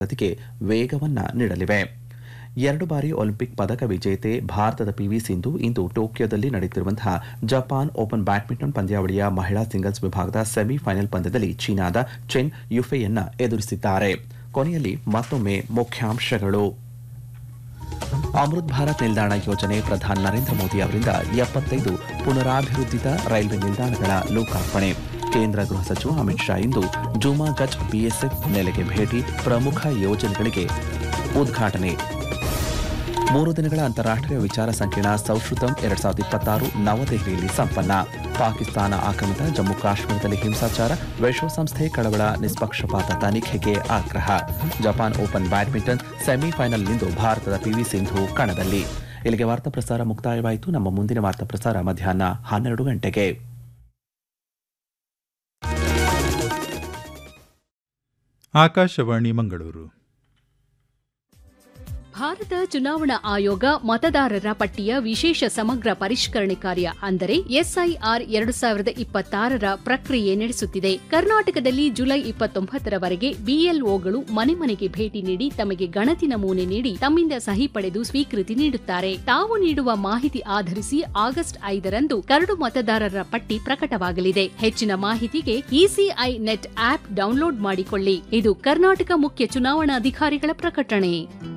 ಪ್ರಗತಿಗೆ ವೇಗವನ್ನ ನೀಡಲಿವೆ ಎರಡು ಬಾರಿ ಒಲಿಂಪಿಕ್ ಪದಕ ವಿಜೇತೆ ಭಾರತದ ಪಿವಿ ಸಿಂಧು ಇಂದು ಟೋಕಿಯೋದಲ್ಲಿ ನಡೆಯುತ್ತಿರುವಂತಹ ಜಪಾನ್ ಓಪನ್ ಬ್ಯಾಡ್ಮಿಂಟನ್ ಪಂದ್ಯಾವಳಿಯ ಮಹಿಳಾ ಸಿಂಗಲ್ಸ್ ವಿಭಾಗದ ಸೆಮಿಫೈನಲ್ ಪಂದ್ಯದಲ್ಲಿ ಚೀನಾದ ಚೆನ್ ಯುಫೆಯನ್ನ ಎದುರಿಸಿದ್ದಾರೆ ಕೊನೆಯಲ್ಲಿ ಮತ್ತೊಮ್ಮೆ ಮುಖ್ಯಾಂಶಗಳು ಅಮೃತ್ ಭಾರತ್ ನಿಲ್ದಾಣ ಯೋಜನೆ ಪ್ರಧಾನಿ ನರೇಂದ್ರ ಮೋದಿ ಅವರಿಂದ ಎಪ್ಪತ್ತೈದು ಪುನರಾಭಿವೃದ್ಧಿತ ರೈಲ್ವೆ ನಿಲ್ದಾಣಗಳ ಲೋಕಾರ್ಪಣೆ ಕೇಂದ್ರ ಗೃಹ ಸಚಿವ ಅಮಿತ್ ಶಾ ಇಂದು ಜುಮಾಗಚ್ ಬಿಎಸ್ಎಫ್ ನೆಲೆಗೆ ಭೇಟಿ ಪ್ರಮುಖ ಯೋಜನೆಗಳಿಗೆ ಉದ್ಘಾಟನೆ ಮೂರು ದಿನಗಳ ಅಂತಾರಾಷ್ಟ್ರೀಯ ವಿಚಾರ ಸಂಕಿರಣ ಸೌಶ್ರುತಂ ಎರಡ್ ಸಾವಿರದ ಇಪ್ಪತ್ತಾರು ನವದೆಹಲಿಯಲ್ಲಿ ಸಂಪನ್ನ ಪಾಕಿಸ್ತಾನ ಆಕ್ರಮಿತ ಜಮ್ಮು ಕಾಶ್ಮೀರದಲ್ಲಿ ಹಿಂಸಾಚಾರ ವಿಶ್ವಸಂಸ್ಥೆ ಕಳವಳ ನಿಷ್ಪಕ್ಷಪಾತ ತನಿಖೆಗೆ ಆಗ್ರಹ ಜಪಾನ್ ಓಪನ್ ಬ್ಯಾಡ್ಮಿಂಟನ್ ಸೆಮಿಫೈನಲ್ನಿಂದು ಭಾರತದ ಪಿವಿ ಸಿಂಧು ಕಣದಲ್ಲಿ ಇಲ್ಲಿಗೆ ವಾರ್ತಾ ಪ್ರಸಾರ ಮುಕ್ತಾಯವಾಯಿತು ನಮ್ಮ ಮುಂದಿನ ವಾರ್ತಾ ಪ್ರಸಾರ ಮಧ್ಯಾಹ್ನ ಹನ್ನೆರಡು ಗಂಟೆಗೆ ಆಕಾಶವಾಣಿ ಮಂಗಳೂರು ಭಾರತ ಚುನಾವಣಾ ಆಯೋಗ ಮತದಾರರ ಪಟ್ಟಿಯ ವಿಶೇಷ ಸಮಗ್ರ ಪರಿಷ್ಕರಣೆ ಕಾರ್ಯ ಅಂದರೆ ಎಸ್ಐಆರ್ ಎರಡು ಸಾವಿರದ ಇಪ್ಪತ್ತಾರರ ಪ್ರಕ್ರಿಯೆ ನಡೆಸುತ್ತಿದೆ ಕರ್ನಾಟಕದಲ್ಲಿ ಜುಲೈ ಇಪ್ಪತ್ತೊಂಬತ್ತರವರೆಗೆ ಬಿಎಲ್ಒಗಳು ಮನೆ ಮನೆಗೆ ಭೇಟಿ ನೀಡಿ ತಮಗೆ ಗಣತಿ ನಮೂನೆ ನೀಡಿ ತಮ್ಮಿಂದ ಸಹಿ ಪಡೆದು ಸ್ವೀಕೃತಿ ನೀಡುತ್ತಾರೆ ತಾವು ನೀಡುವ ಮಾಹಿತಿ ಆಧರಿಸಿ ಆಗಸ್ಟ್ ಐದರಂದು ಕರಡು ಮತದಾರರ ಪಟ್ಟಿ ಪ್ರಕಟವಾಗಲಿದೆ ಹೆಚ್ಚಿನ ಮಾಹಿತಿಗೆ ಇಸಿಐ ನೆಟ್ ಆಪ್ ಡೌನ್ಲೋಡ್ ಮಾಡಿಕೊಳ್ಳಿ ಇದು ಕರ್ನಾಟಕ ಮುಖ್ಯ ಚುನಾವಣಾಧಿಕಾರಿಗಳ ಪ್ರಕಟಣೆ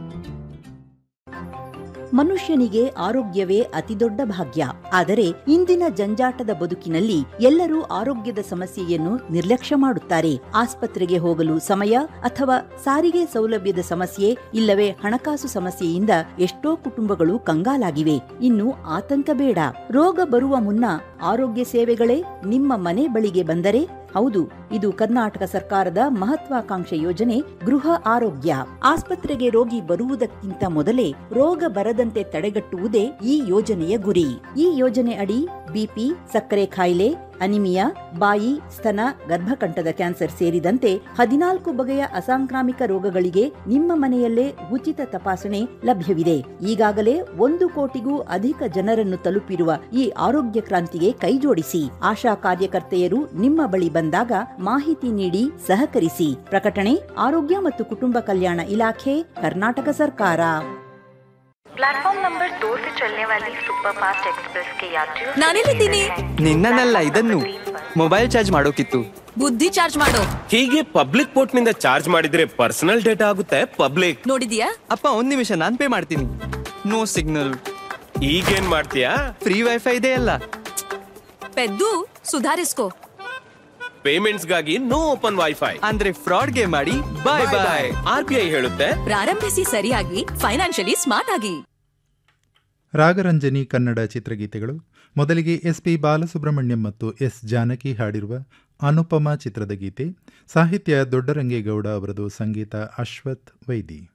ಮನುಷ್ಯನಿಗೆ ಆರೋಗ್ಯವೇ ಅತಿದೊಡ್ಡ ಭಾಗ್ಯ ಆದರೆ ಇಂದಿನ ಜಂಜಾಟದ ಬದುಕಿನಲ್ಲಿ ಎಲ್ಲರೂ ಆರೋಗ್ಯದ ಸಮಸ್ಯೆಯನ್ನು ನಿರ್ಲಕ್ಷ್ಯ ಮಾಡುತ್ತಾರೆ ಆಸ್ಪತ್ರೆಗೆ ಹೋಗಲು ಸಮಯ ಅಥವಾ ಸಾರಿಗೆ ಸೌಲಭ್ಯದ ಸಮಸ್ಯೆ ಇಲ್ಲವೇ ಹಣಕಾಸು ಸಮಸ್ಯೆಯಿಂದ ಎಷ್ಟೋ ಕುಟುಂಬಗಳು ಕಂಗಾಲಾಗಿವೆ ಇನ್ನು ಆತಂಕ ಬೇಡ ರೋಗ ಬರುವ ಮುನ್ನ ಆರೋಗ್ಯ ಸೇವೆಗಳೇ ನಿಮ್ಮ ಮನೆ ಬಳಿಗೆ ಬಂದರೆ ಹೌದು ಇದು ಕರ್ನಾಟಕ ಸರ್ಕಾರದ ಮಹತ್ವಾಕಾಂಕ್ಷೆ ಯೋಜನೆ ಗೃಹ ಆರೋಗ್ಯ ಆಸ್ಪತ್ರೆಗೆ ರೋಗಿ ಬರುವುದಕ್ಕಿಂತ ಮೊದಲೇ ರೋಗ ಬರದಂತೆ ತಡೆಗಟ್ಟುವುದೇ ಈ ಯೋಜನೆಯ ಗುರಿ ಈ ಯೋಜನೆ ಅಡಿ ಬಿಪಿ ಸಕ್ಕರೆ ಕಾಯಿಲೆ ಅನಿಮಿಯಾ ಬಾಯಿ ಸ್ತನ ಗರ್ಭಕಂಠದ ಕ್ಯಾನ್ಸರ್ ಸೇರಿದಂತೆ ಹದಿನಾಲ್ಕು ಬಗೆಯ ಅಸಾಂಕ್ರಾಮಿಕ ರೋಗಗಳಿಗೆ ನಿಮ್ಮ ಮನೆಯಲ್ಲೇ ಉಚಿತ ತಪಾಸಣೆ ಲಭ್ಯವಿದೆ ಈಗಾಗಲೇ ಒಂದು ಕೋಟಿಗೂ ಅಧಿಕ ಜನರನ್ನು ತಲುಪಿರುವ ಈ ಆರೋಗ್ಯ ಕ್ರಾಂತಿಗೆ ಕೈಜೋಡಿಸಿ ಆಶಾ ಕಾರ್ಯಕರ್ತೆಯರು ನಿಮ್ಮ ಬಳಿ ಬಂದಾಗ ಮಾಹಿತಿ ನೀಡಿ ಸಹಕರಿಸಿ ಪ್ರಕಟಣೆ ಆರೋಗ್ಯ ಮತ್ತು ಕುಟುಂಬ ಕಲ್ಯಾಣ ಇಲಾಖೆ ಕರ್ನಾಟಕ ಸರ್ಕಾರ प्लेटफॉर्म नंबर दो से चलने वाली सुपरफास्ट एक्सप्रेस के यात्रियों से ನಾನೆಲ್ಲಿದ್ದೀನಿ ನಿನ್ನನ್ನೆಲ್ಲ ಇದನ್ನು ಮೊಬೈಲ್ ಚಾರ್ಜ್ ಮಾಡೋಕಿತ್ತು ಬುದ್ಧಿ ಚಾರ್ಜ್ ಮಾಡು ಹೀಗೆ ಪಬ್ಲಿಕ್ ಪೋರ್ಟ್ ನಿಂದ ಚಾರ್ಜ್ ಮಾಡಿದ್ರೆ ಪರ್ಸನಲ್ ಡೇಟಾ ಆಗುತ್ತೆ ಪಬ್ಲಿಕ್ ನೋಡಿದ್ಯಾ ಅಪ್ಪ ಒಂದ್ ನಿಮಿಷ ನಾನ್ ಪೇ ಮಾಡ್ತೀನಿ ನೋ ಸಿಗ್ನಲ್ ಈಗೇನ್ ಮಾಡ್ತೀಯಾ ಫ್ರೀ ವೈಫೈ ಇದೆ ಅಲ್ಲ ಪೆದ್ದು ಸುಧಾರಿಸ್ಕೋ ಪೇಮೆಂಟ್ಸ್ ಗಾಗಿ ನೋ ಓಪನ್ ವೈಫೈ ಅಂದ್ರೆ ಫ್ರಾಡ್ಗೆ ಮಾಡಿ bye bye R B I ಹೇಳುತ್ತೆ ಪ್ರಾರಂಭಿಸಿ ಸರಿಯಾಗಿ ಫೈನಾನ್ಷಿಯಲಿ ಸ್ಮಾರ್ಟ್ ಆಗಿ ರಾಗರಂಜನಿ ಕನ್ನಡ ಚಿತ್ರಗೀತೆಗಳು ಮೊದಲಿಗೆ ಎಸ್ ಪಿ ಬಾಲಸುಬ್ರಹ್ಮಣ್ಯಂ ಮತ್ತು ಎಸ್ ಜಾನಕಿ ಹಾಡಿರುವ ಅನುಪಮ ಚಿತ್ರದ ಗೀತೆ ಸಾಹಿತ್ಯ ದೊಡ್ಡರಂಗೇಗೌಡ ಅವರದು ಸಂಗೀತ ಅಶ್ವಥ್ ವೈದಿ